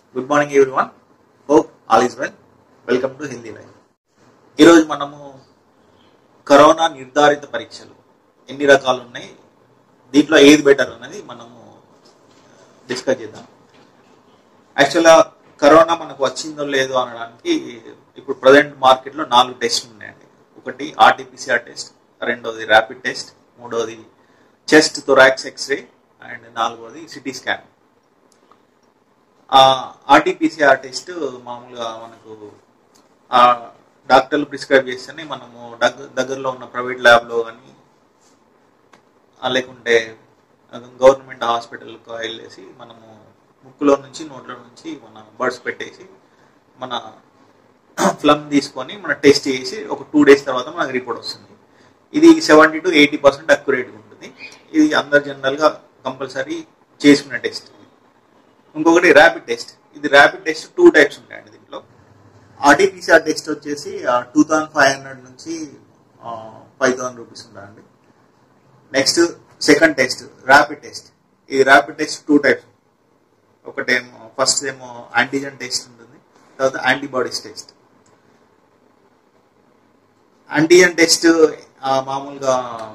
good morning everyone hope all is well welcome to healthy life ఈరోజు మనము corona నిర్ధారిత పరీక్షలు ఎన్ని రకాలు ఉన్నాయి దీంట్లో ఏది బెటర్ అన్నది మనము డిస్కస్ చేద్దాం యాక్చువల్గా కరోనా మనకు వచ్చిందో లేదో అనడానికి ఇప్పుడు ప్రజెంట్ మార్కెట్లో నాలుగు టెస్ట్లు ఉన్నాయండి ఒకటి ఆర్టీపీసీఆర్ టెస్ట్ రెండోది ర్యాపిడ్ టెస్ట్ మూడోది చెస్ట్ థొరాక్స్ ఎక్స్రే అండ్ నాలుగోది సిటీ స్కాన్ ఆర్టీపీసీఆర్ టెస్ట్ మామూలుగా మనకు ఆ, డాక్టర్లు ప్రిస్క్రైబ్ చేస్తేనే మనము దగ్గ- దగ్గరలో ఉన్న ప్రైవేట్ ల్యాబ్లో కానీ లేకుంటే గవర్నమెంట్ హాస్పిటల్కి వెళ్ళేసి మనము ముక్కులో నుంచి నోట్లో నుంచి మన బర్డ్స్ పెట్టేసి మన ఫ్లమ్ తీసుకొని మన టెస్ట్ చేసి ఒక టూ డేస్ తర్వాత మనకు రిపోర్ట్ వస్తుంది ఇది సెవెంటీ టు ఎయిటీ పర్సెంట్ అక్యురేట్గా ఉంటుంది ఇది అందరు జనరల్గా కంపల్సరీ చేసుకునే టెస్ట్ ఇంకొకటి ర్యాపిడ్ టెస్ట్ ఇది ర్యాపిడ్ టెస్ట్ టూ టైప్స్ ఉంటాయండి దీంట్లో ఆర్టీపీసీఆర్ టెస్ట్ వచ్చేసి టూ థౌజండ్ ఫైవ్ హండ్రెడ్ నుంచి ఫైవ్ థౌసండ్ రూపీస్ ఉంటుందండి next second test rapid test ఈ ర్యాపిడ్ టెస్ట్ టూ టైప్స్ ఒకటేమో ఫస్ట్ ఏమో యాంటీజెన్ టెస్ట్ ఉంటుంది తర్వాత యాంటీబాడీస్ టెస్ట్ యాంటీజెన్ టెస్ట్ మామూలుగా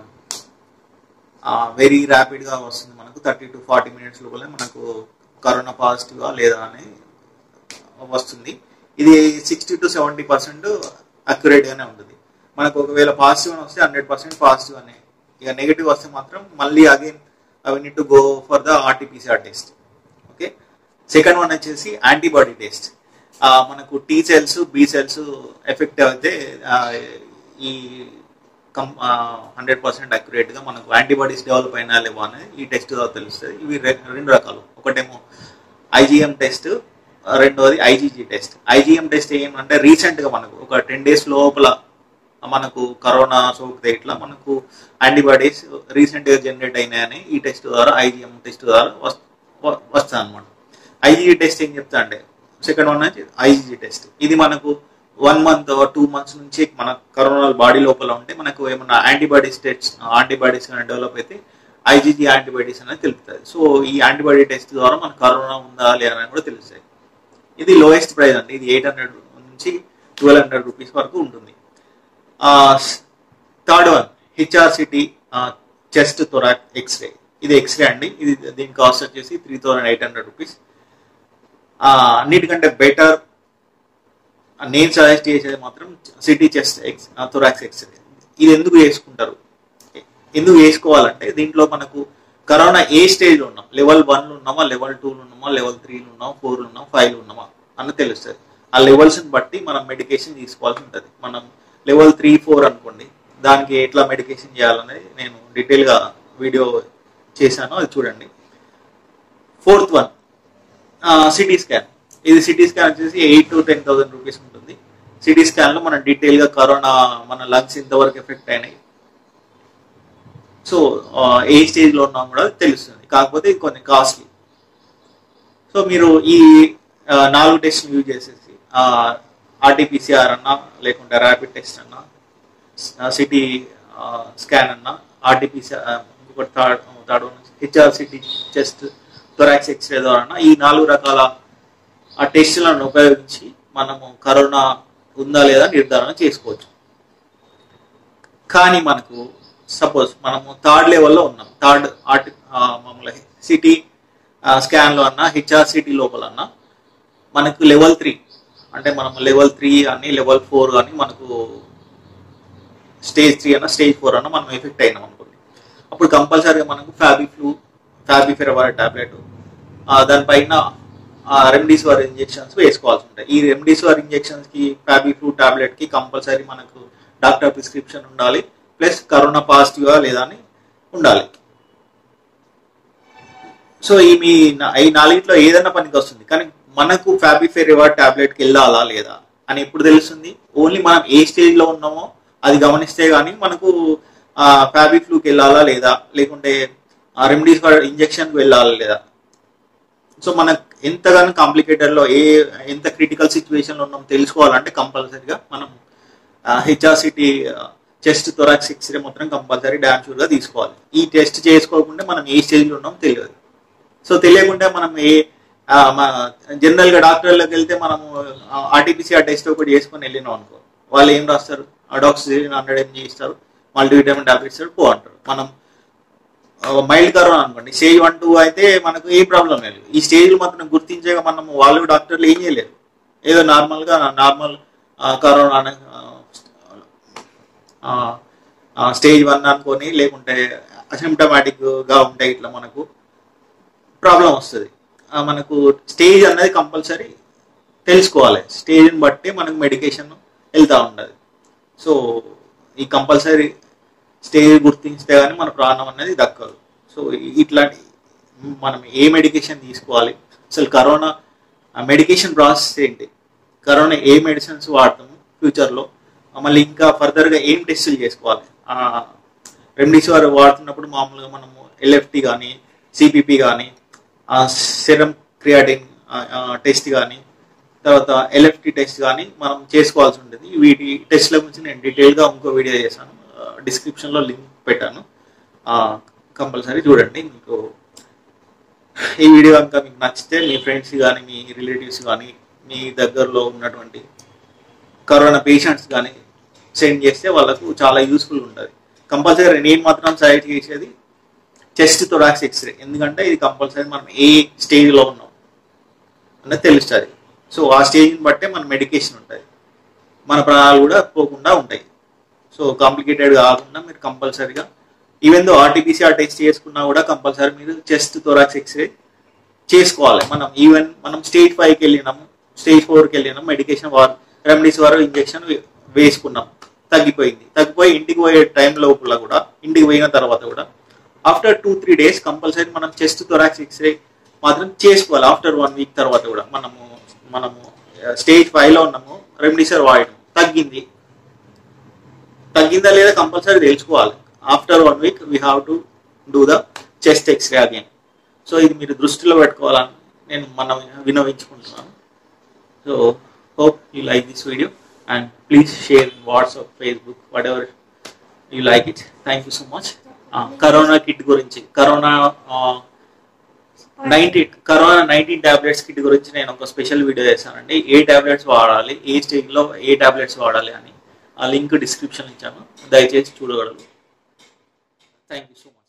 వెరీ ర్యాపిడ్గా వస్తుంది మనకు థర్టీ టు ఫార్టీ మినిట్స్ లోపలే మనకు కరోనా పాజిటివా లేదా అని వస్తుంది ఇది సిక్స్టీ టు సెవెంటీ పర్సెంట్ అక్యురేట్గానే ఉంటుంది మనకు ఒకవేళ పాజిటివ్ అని వస్తే హండ్రెడ్ పర్సెంట్ పాజిటివ్ అనే ఇక నెగిటివ్ వస్తే మాత్రం మళ్ళీ అగైన్ అవి need to go for the RTPCR test okay second one వచ్చేసి యాంటీబాడీ టెస్ట్ మనకు T cells B cells effect అయితే ఆ, ఈ కం హండ్రెడ్ పర్సెంట్ అక్యురేట్గా మనకు యాంటీబాడీస్ డెవలప్ అయినా లేవా అనేది ఈ టెస్ట్ ద్వారా తెలుస్తుంది ఇవి రె- రెండు రకాలు ఒకటేమో ఐజీఎం టెస్ట్ రెండోది ఐజీజీ టెస్ట్ ఐజీఎం టెస్ట్ ఏమంటే రీసెంట్గా మనకు ఒక టెన్ డేస్ లోపల మనకు కరోనా సోకితే ఇట్లా మనకు యాంటీబాడీస్ రీసెంట్గా జనరేట్ అయినాయని ఈ టెస్ట్ ద్వారా ఐజీఎం టెస్ట్ ద్వారా వస్తుంది అనమాట ఐజీజీ టెస్ట్ ఏం చెప్తా అంటే సెకండ్ వన్ వచ్చి ఐజీజీ టెస్ట్ ఇది మనకు వన్ మంత్ టూ మంత్స్ నుంచి మన కరోనా బాడీ లోపల ఉంటే మనకు ఏమన్నా యాంటీబాడీస్ టెస్ట్ యాంటీబాడీస్ కానీ డెవలప్ అయితే ఐజీజీ యాంటీబాడీస్ అనేది తెలుపుతుంది సో ఈ యాంటీబాడీ టెస్ట్ ద్వారా మనకు కరోనా ఉందా లేదా అని కూడా తెలుస్తాయి ఇది లోయెస్ట్ ప్రైస్ అండి ఇది ఎయిట్ హండ్రెడ్ నుంచి ట్వెల్వ్ హండ్రెడ్ రూపీస్ వరకు ఉంటుంది third one HRCT chest thorax X-ray ఇది ఎక్స్రే అండి ఇది దీని కాస్ట్ వచ్చేసి three thousand eight hundred rupees అన్నిటికంటే బెటర్ నేను సజెస్ట్ చేసేది మాత్రం CT chest X thorax X-ray ఇది ఎందుకు చేసుకుంటారు ఎందుకు వేసుకోవాలంటే దీంట్లో మనకు కరోనా ఏ స్టేజ్లో ఉన్నాం లెవెల్ వన్లో ఉన్నామా లెవెల్ టూలో ఉన్నామా లెవెల్ త్రీలో ఉన్నామా ఫోర్లో ఉన్నామా ఫైవ్లో ఉన్నామా అన్న తెలుస్తుంది ఆ లెవెల్స్ని బట్టి మనం మెడికేషన్ తీసుకోవాల్సి ఉంటుంది మనం లెవెల్ త్రీ ఫోర్ అనుకోండి దానికి ఎట్లా మెడికేషన్ చేయాలనేది నేను డీటెయిల్గా వీడియో చేశాను అది చూడండి ఫోర్త్ వన్ సిటీ స్కాన్ ఇది సిటీ స్కాన్ వచ్చేసి eight to ten thousand rupees ఉంటుంది సిటీ స్కాన్లో మనం డీటెయిల్గా కరోనా మన లంగ్స్ ఇంతవరకు ఎఫెక్ట్ అయినాయి సో ఆ, ఏ స్టేజ్లో ఉన్నాం కూడా తెలుస్తుంది కాకపోతే ఇది కొంచెం కాస్ట్లీ సో మీరు ఈ ఆ, నాలుగు టెస్ట్ యూజ్ చేసేసి ఆర్టీపీసీఆర్ అన్నా లేకుంటే ర్యాపిడ్ టెస్ట్ అన్నా సిటీ స్కాన్ అన్నా ఆర్టీపీసీఆర్ ఇంకొకటి third third one HR CT chest thorax X-ray ద్వారా ఈ నాలుగు రకాల ఆ టెస్టులను ఉపయోగించి మనము కరోనా ఉందా లేదా నిర్ధారణ చేసుకోవచ్చు కానీ మనకు సపోజ్ మనము థర్డ్ లెవెల్లో ఉన్నాం థర్డ్ ఆర్టి మామూలుగా సిటీ స్కాన్లో అన్నా హెచ్ఆర్ సిటీ లోపల అన్నా మనకు లెవెల్ త్రీ అంటే మనం లెవెల్ త్రీ అని లెవెల్ ఫోర్ కానీ మనకు స్టేజ్ త్రీ అన్న స్టేజ్ ఫోర్ అన్న మనం ఎఫెక్ట్ అయినాం అనుకోండి అప్పుడు కంపల్సరీగా మనకు ఫ్యాబీ ఫ్లూ ఫ్యాబీ ఫెరవార్ టాబ్లెట్ దానిపైన రెమ్డీసివర్ ఇంజెక్షన్స్ వేసుకోవాల్సి ఉంటాయి ఈ రెమ్డీసివర్ ఇంజెక్షన్స్ కి ఫ్యాబీ ఫ్లూ టాబ్లెట్ కి కంపల్సరీ మనకు డాక్టర్ ప్రిస్క్రిప్షన్ ఉండాలి ప్లస్ కరోనా పాజిటివా లేదా అని ఉండాలి సో ఈ మీ నా- ఈ నాలుగిట్లో ఏదైనా పనికి వస్తుంది కానీ మనకు ఫ్యాబిఫెరివార్ టాబ్లెట్కి వెళ్ళాలా లేదా అని ఎప్పుడు తెలుస్తుంది ఓన్లీ మనం ఏ స్టేజ్ లో ఉన్నామో అది గమనిస్తే గానీ మనకు ఫ్యాబీ ఫ్లూకి వెళ్ళాలా లేదా లేకుంటే రెమెడీస్ ఇంజెక్షన్కి వెళ్ళాలా లేదా సో మనకు ఎంతగానో కాంప్లికేటెడ్ లో ఏ ఎంత క్రిటికల్ సిచ్యువేషన్ లో ఉన్నాం తెలుసుకోవాలంటే కంపల్సరీగా మనం హెచ్ఆర్సిటీ చెస్ట్ థొరాక్స్ ఎక్స్రే మాత్రం కంపల్సరీ డ్యామ్ షూర్ గా తీసుకోవాలి ఈ టెస్ట్ చేసుకోకుండా మనం ఏ స్టేజ్ లో ఉన్నాం తెలియదు సో తెలియకుండా మనం ఏ ఆ, మా జనరల్ గా డాక్టర్లకు వెళ్తే మనము ఆర్టీపీసీఆర్ టెస్ట్ ఒకటి చేసుకొని వెళ్ళినాం అనుకో వాళ్ళు ఏం రాస్తారు అడాక్సిజన్ హండ్రెడ్ ఎంజీ ఇస్తారు మల్టీవిటమిన్ టాబ్లెట్స్ ఇస్తారు పో అంటారు మనం మైల్డ్ కరోనా అనుకోండి స్టేజ్ వన్ టూ అయితే మనకు ఏ ప్రాబ్లం లేదు ఈ స్టేజ్లు మాత్రం గుర్తించగా మనం వాళ్ళు డాక్టర్లు ఏం చేయలేరు ఏదో నార్మల్ గా నార్మల్ కరోనా అనే, ఆ, ఆ, స్టేజ్ వన్ అనుకొని లేకుంటే అసిమ్టమాటిక్ గా ఉంటాయి ఇట్లా మనకు ప్రాబ్లం వస్తుంది ఆ, మనకు స్టేజ్ అన్నది కంపల్సరీ తెలుసుకోవాలి స్టేజ్ని బట్టి మనకు మెడికేషన్ వెళ్తూ ఉండదు సో ఈ కంపల్సరీ స్టేజ్ గుర్తించితే కానీ మన ప్రాణం అనేది దక్కదు సో ఇట్లాంటి మనం ఏ మెడికేషన్ తీసుకోవాలి అసలు కరోనా మెడికేషన్ ప్రాసెస్ ఏంటి కరోనా ఏ మెడిసిన్స్ వాడతాము ఫ్యూచర్లో మళ్ళీ ఇంకా ఫర్దర్గా ఏం టెస్టులు చేసుకోవాలి రెమ్డెసివిర్ వాడుతున్నప్పుడు మామూలుగా మనము ఎల్ఎఫ్టి కానీ సిపిపి కానీ సెరం క్రియాటిన్ టెస్ట్ కానీ తర్వాత ఎల్ఎఫ్టి టెస్ట్ కానీ మనం చేసుకోవాల్సి ఉంటుంది వీటి టెస్ట్ల గురించి నేను డీటెయిల్గా ఇంకో వీడియో చేశాను డిస్క్రిప్షన్లో లింక్ పెట్టాను కంపల్సరీ చూడండి మీకు ఈ వీడియో కనుక మీకు నచ్చితే మీ ఫ్రెండ్స్ కానీ మీ రిలేటివ్స్ కానీ మీ దగ్గరలో ఉన్నటువంటి కరోనా పేషెంట్స్ కానీ సెండ్ చేస్తే వాళ్ళకు చాలా యూస్ఫుల్ ఉంటుంది కంపల్సరీ నేను మాత్రం సజెస్ట్ చేసేది చెస్ట్ థొరాక్స్ ఎక్స్రే ఎందుకంటే ఇది కంపల్సరీ మనం ఏ స్టేజ్లో ఉన్నాం అన్నది తెలుస్తుంది సో ఆ స్టేజ్ని బట్టే మన మెడికేషన్ ఉంటుంది మన ప్రాణాలు కూడా పోకుండా ఉంటాయి సో కాంప్లికేటెడ్ కాకుండా మీరు కంపల్సరీగా ఈవెన్ దో ఆర్టీపీసీఆర్ టెస్ట్ చేసుకున్నా కూడా కంపల్సరీ మీరు చెస్ట్ థొరాక్స్ ఎక్స్రే చేసుకోవాలి మనం ఈవెన్ మనం స్టేజ్ ఫైవ్కి వెళ్ళినాము స్టేజ్ ఫోర్కి వెళ్ళినాం మెడికేషన్ వార్ రెమెడీస్ వారు ఇంజెక్షన్ వేసుకున్నాం తగ్గిపోయింది తగ్గిపోయి ఇంటికి పోయే టైం లోపల కూడా ఇంటికి పోయిన తర్వాత కూడా after two three days compulsory మనం చెస్ట్ థొరాక్స్ ఎక్స్రే మాత్రం చేసుకోవాలి ఆఫ్టర్ వన్ వీక్ తర్వాత కూడా మనము మనము స్టేజ్ ఫైవ్ లో ఉన్నాము రెమ్డిసివిర్ వాడడం తగ్గింది తగ్గిందా లేదా కంపల్సరీ తెలుసుకోవాలి after one week we have to do the chest X-ray again so ఇది మీరు దృష్టిలో పెట్టుకోవాలని నేను మనం వినవించుకుంటున్నాను so hope you like this video and please share WhatsApp Facebook whatever you like it thank you so much corona kit గురించి corona nineteen corona nineteen tablets kit గురించి నేను ఒక స్పెషల్ వీడియో చేశానండి ఏ టాబ్లెట్స్ వాడాలి ఏ స్టేజ్లో ఏ tablets వాడాలి అని ఆ లింక్ డిస్క్రిప్షన్ ఇచ్చాను దయచేసి చూడగలరు థ్యాంక్ యూ సో మచ్